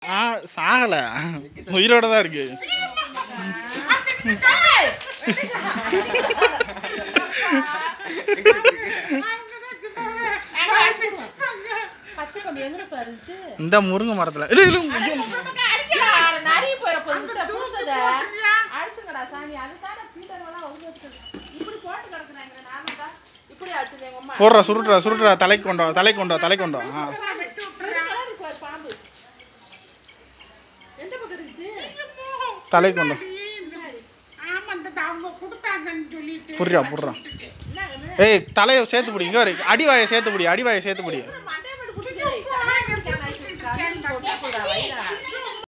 ஆ சாகலை உயிரோட தான் இருக்கு பச்சை கம்பி எங்கடப்பா இருந்துச்சு இந்த முருங்கை மரத்தில் இல்லை இல்லை அடிக்கடா நிறைய போயிட போகுது புடிச்சத அடிச்சுங்கடா சாமி அதுக்கான சீட்டரெல்லாம் ஒழுங்கு வச்சுக்கணும் இப்படி போட்டு கிடக்குறாங்க நானும் தான் இப்படி வச்சிருந்தேன் எங்க அம்மா போடுறா சுருட்டுறா சுருட்டுறா தலைக்கு கொண்டோ தலைக்கு கொண்டோ தலைக்கு கொண்டோ ஆ சிறுகலா இருக்கு பாரு பாம்பு எந்த பக்கம் இருந்துச்சு தலைக்கு கொண்டோ ஆமா இந்த அவங்க கொடுத்தாங்கன்னு சொல்லிட்டு புரியா புடுறா என்ன என்ன ஏய் தலையை சேர்த்து பிடி இங்கே வரை அடிவாயை சேர்த்து பிடி அடிவாயை சேர்த்து பிடி மண்டைய மட்டும் பிடிச்சிக்கிறேன் கண்ணாடி பிடிக்காம போட்டு போடா வைடா